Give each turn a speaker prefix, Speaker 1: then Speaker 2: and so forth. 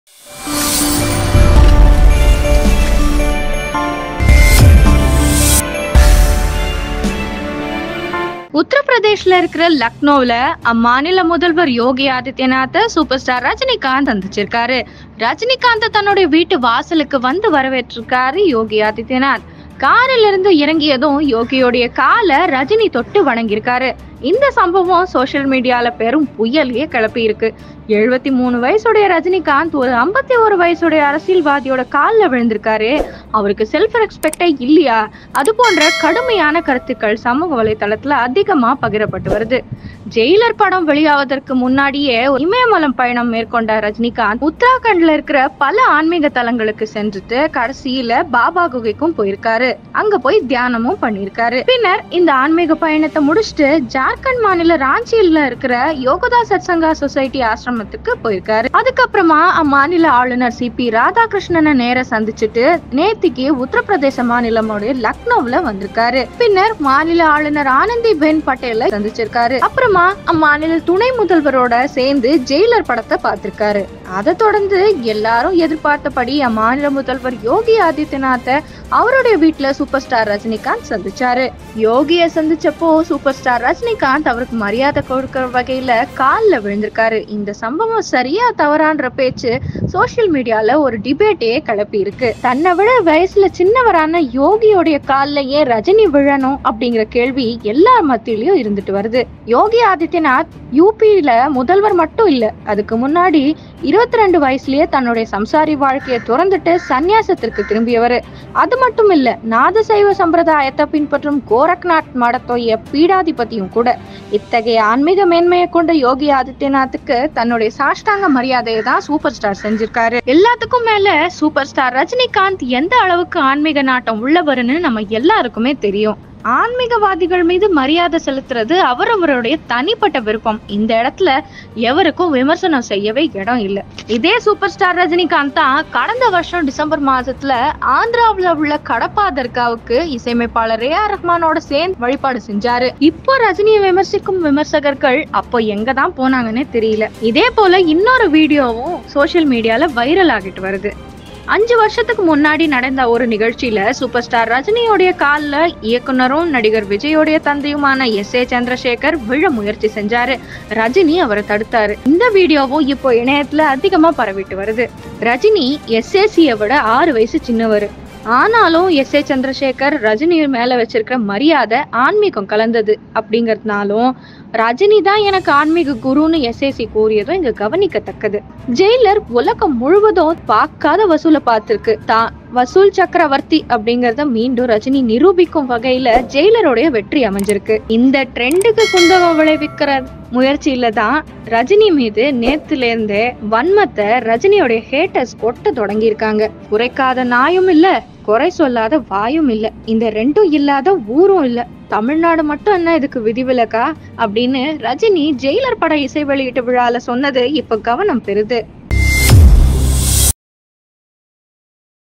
Speaker 1: உத்தரப்பிரதேஷ்ல இருக்கிற லக்னோவில் அம்மாநில முதல்வர் யோகி ஆதித்யநாத்தை சூப்பர் ஸ்டார் ரஜினிகாந்த் சந்திச்சிருக்காரு ரஜினிகாந்த் தன்னுடைய வீட்டு வாசலுக்கு வந்து வரவேற்றிருக்காரு யோகி ஆதித்யநாத் காரில் இருந்து இறங்கியதும் யோகியோடைய காலை ரஜினி தொட்டு வணங்கியிருக்காரு இந்த சம்பவம் சோஷியல் மீடியால பெரும் புயலையே கிளப்பி இருக்கு எழுபத்தி மூணு வயசுடைய ரஜினிகாந்த் ஒரு ஐம்பத்தி ஒரு வயசுடைய அரசியல்வாதியோட காலில் விழுந்திருக்காரு அவருக்கு செல்ஃப் ரெஸ்பெக்டே இல்லையா அது போன்ற கடுமையான கருத்துக்கள் சமூக வலைதளத்துல அதிகமா பகிரப்பட்டு வருது ஜெயிலர் படம் வெளியாவதற்கு முன்னாடியே இமயமலம் பயணம் மேற்கொண்ட ரஜினிகாந்த் உத்தராகண்ட்ல இருக்கிற பல ஆன்மீக தலங்களுக்கு சென்றுட்டு கடைசியில பாபா குகைக்கும் போயிருக்காரு அங்க போய் தியானமும் பண்ணியிருக்காரு பின்னர் இந்த ஆன்மீக பயணத்தை முடிச்சுட்டு ஜார்க்கண்ட் மாநில ராஞ்சியில இருக்கிற யோகதா சத்சங்கா சொசைட்டி ஆசிரமத்துக்கு போயிருக்காரு அதுக்கப்புறமா அம்மாநில ஆளுநர் சி பி ராதாகிருஷ்ணனை நேர சந்திச்சுட்டு நேத்திக்கு உத்தரப்பிரதேச மாநிலமோட லக்னோவுல வந்திருக்காரு பின்னர் மாநில ஆளுநர் ஆனந்தி பென் பட்டேலை சந்திச்சிருக்காரு அப்புறமா அம்மாநில துணை முதல்வரோட சேர்ந்து ஜெயிலர் படத்தை பார்த்திருக்காரு அதை தொடர்ந்து எல்லாரும் எதிர்பார்த்தபடி அம்மாநில முதல்வர் யோகி ஆதித்யநாத்தை அவருடைய வீட்டுல சூப்பர் ஸ்டார் ரஜினிகாந்த் சந்திச்சாரு யோகிய சந்திச்சப்போ சூப்பர் ஸ்டார் ரஜினிகாந்த் அவருக்கு மரியாதை கொடுக்கிற வகையில கால்ல விழுந்திருக்காரு இந்த சம்பவம் சரியா தவறான்ற பேச்சு சோஷியல் மீடியால ஒரு டிபேட்டே கிளப்பி இருக்கு தன்னை விட வயசுல சின்னவரான யோகியோடைய கால்ல ஏன் ரஜினி விழணும் அப்படிங்கிற கேள்வி எல்லார் மத்தியிலயும் இருந்துட்டு வருது யோகி ஆதித்யநாத் யூபியில முதல்வர் மட்டும் இல்ல அதுக்கு முன்னாடி இருபத்தி ரெண்டு வயசுலயே தன்னுடைய சம்சாரி வாழ்க்கையை துறந்துட்டு சந்நியாசத்திற்கு திரும்பியவர் அது மட்டும் இல்ல நாதசைவ சம்பிரதாயத்தை பின்பற்றும் கோரக்நாத் மடத்தோய பீடாதிபதியும் கூட இத்தகைய ஆன்மீக மேன்மையை கொண்ட யோகி ஆதித்யநாத்துக்கு தன்னுடைய சாஷ்டாங்க மரியாதையை தான் சூப்பர் ஸ்டார் செஞ்சிருக்காரு எல்லாத்துக்கும் மேல சூப்பர் ஸ்டார் ரஜினிகாந்த் எந்த அளவுக்கு ஆன்மீக நாட்டம் உள்ளவருன்னு நம்ம எல்லாருக்குமே தெரியும் ஆன்மீகவாதிகள் மீது மரியாதை செலுத்துறது அவரவருடைய தனிப்பட்ட விருப்பம் இந்த இடத்துல எவருக்கும் விமர்சனம் செய்யவே இடம் இல்லை இதே சூப்பர் ஸ்டார் ரஜினிகாந்த் தான் கடந்த வருஷம் டிசம்பர் மாசத்துல ஆந்திராவுல உள்ள கடப்பா தர்காவுக்கு இசையமைப்பாளர் ஏ ஆர் ரஹ்மானோட சேர்ந்து வழிபாடு செஞ்சாரு இப்போ ரஜினியை விமர்சிக்கும் விமர்சகர்கள் அப்போ எங்க தான் போனாங்கன்னே தெரியல இதே போல இன்னொரு வீடியோவும் சோஷியல் மீடியால வைரல் ஆகிட்டு வருது அஞ்சு வருஷத்துக்கு முன்னாடி நடந்த ஒரு நிகழ்ச்சியில சூப்பர் ஸ்டார் ரஜினியோடைய கால்ல இயக்குனரும் நடிகர் விஜயோடைய தந்தையுமான எஸ் ஏ சந்திரசேகர் விழ முயற்சி செஞ்சாரு ரஜினி அவரை தடுத்தாரு இந்த வீடியோவும் இப்போ இணையத்துல அதிகமா பரவிட்டு வருது ரஜினி எஸ்ஏசியை விட ஆறு வயசு சின்னவர் ஆனாலும் எஸ் ஏ சந்திரசேகர் ரஜினி மேல வச்சிருக்கிற மரியாதை ஆன்மீகம் கலந்தது அப்படிங்கறதுனாலும் ரஜினி தான் எனக்கு ஆன்மீக குருன்னு எஸ்ஏசி கூறியதும் இங்க கவனிக்கத்தக்கது ஜெயிலர் உலகம் முழுவதும் பார்க்காத வசூலை பார்த்திருக்கு தான் வசூல் சக்கரவர்த்தி அப்படிங்கறத மீண்டும் ரஜினி நிரூபிக்கும் வகையில ஜெயிலருடைய வெற்றி அமைஞ்சிருக்கு இந்த ட்ரெண்டுக்கு குந்தகம் விளைவிக்கிற முயற்சியில தான் ரஜினி மீது நேத்துல இருந்தே வன்மத்தை ரஜினியோடைய ஹேட்டர்ஸ் கொட்ட தொடங்கி இருக்காங்க குறைக்காத நாயும் இல்ல குறை சொல்லாத வாயும் இல்ல இந்த ரெண்டும் இல்லாத ஊரும் இல்ல தமிழ்நாடு மட்டும் என்ன இதுக்கு விதிவிலக்கா அப்படின்னு ரஜினி ஜெயிலர் பட இசை வெளியீட்டு விழால சொன்னது இப்ப கவனம் பெறுது